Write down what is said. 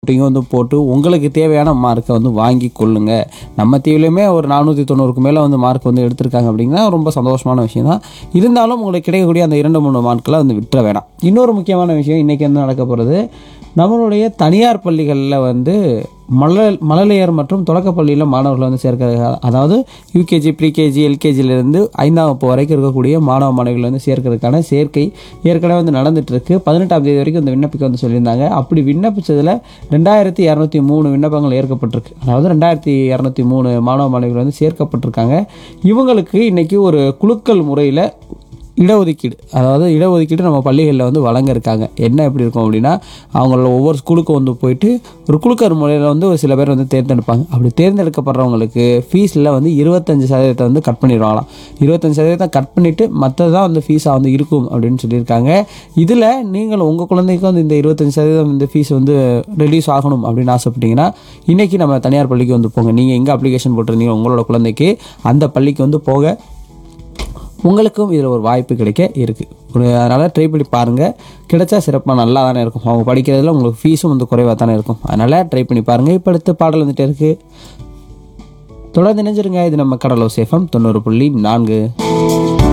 கவுண்டிங்கும் வந்து போட்டு உங்களுக்கு தேவையான மார்க்கை வந்து வாங்கி கொள்ளுங்க நம்ம தீவிலையுமே ஒரு நானூற்றி தொண்ணூறுக்கு மேலே வந்து மார்க் வந்து எடுத்திருக்காங்க அப்படின்னா ரொம்ப சந்தோஷமான விஷயம் தான் இருந்தாலும் உங்களுக்கு கிடைக்கக்கூடிய அந்த இரண்டு மூணு மார்க்கெலாம் வந்து விட்டுற வேணாம் இன்னொரு முக்கியமான விஷயம் இன்றைக்கி என்ன நடக்க போகிறது நம்மளுடைய தனியார் பள்ளிகளில் வந்து மழல் மழலையர் மற்றும் தொடக்கப் பள்ளியில் மாணவர்களை வந்து சேர்க்க அதாவது யூகேஜி ப்ரீகேஜி எல்கேஜிலேருந்து ஐந்தாம் வகுப்பு வரைக்கும் இருக்கக்கூடிய மாணவ மாணவிகளை வந்து சேர்க்கறதுக்கான சேர்க்கை ஏற்கனவே வந்து நடந்துட்டு இருக்கு பதினெட்டாம் தேதி வரைக்கும் இந்த விண்ணப்பிக்க வந்து சொல்லியிருந்தாங்க அப்படி விண்ணப்பிச்சதில் ரெண்டாயிரத்தி இரநூத்தி மூணு விண்ணப்பங்கள் ஏற்கப்பட்டிருக்கு அதாவது ரெண்டாயிரத்தி இரநூத்தி மூணு மாணவ மாணவிகள் வந்து சேர்க்கப்பட்டிருக்காங்க இவங்களுக்கு இன்னைக்கு ஒரு குலுக்கல் முறையில் இடஒதுக்கீடு அதாவது இடஒதுக்கீடு நம்ம பள்ளிகளில் வந்து வழங்க இருக்காங்க என்ன எப்படி இருக்கும் அப்படின்னா அவங்களோட ஒவ்வொரு ஸ்கூலுக்கும் வந்து போயிட்டு ஒரு குழுக்கர் முறையில் வந்து ஒரு சில பேர் வந்து தேர்ந்தெடுப்பாங்க அப்படி தேர்ந்தெடுக்கப்படுறவங்களுக்கு ஃபீஸில் வந்து இருபத்தஞ்சு சதவீதத்தை வந்து கட் பண்ணிடுவாங்களாம் இருபத்தஞ்சு சதவீதம் கட் பண்ணிவிட்டு மற்றதான் வந்து ஃபீஸாக வந்து இருக்கும் அப்படின்னு சொல்லியிருக்காங்க இதில் நீங்கள் உங்கள் குழந்தைக்கு வந்து இந்த இருபத்தஞ்சு சதவீதம் இந்த ஃபீஸ் வந்து ரிலீஸ் ஆகணும் அப்படின்னு ஆசைப்பட்டீங்கன்னா இன்றைக்கி நம்ம தனியார் பள்ளிக்கு வந்து போங்க நீங்கள் எங்கே அப்ளிகேஷன் போட்டிருந்தீங்க உங்களோட குழந்தைக்கு அந்த பள்ளிக்கு வந்து போக உங்களுக்கும் இதில் ஒரு வாய்ப்பு கிடைக்க இருக்குது ஒரு அதனால் ட்ரை பண்ணி பாருங்கள் கிடைச்சா சிறப்பாக நல்லா தானே இருக்கும் அவங்க படிக்கிறதுல உங்களுக்கு ஃபீஸும் வந்து குறைவாக தானே இருக்கும் அதனால் ட்ரை பண்ணி பாருங்கள் இப்போ அடுத்த பாடல் வந்துட்டு இருக்குது தொடர்ந்து நினைஞ்சிருங்க இது நம்ம கடலோ சேஃபம் தொண்ணூறு புள்ளி நான்கு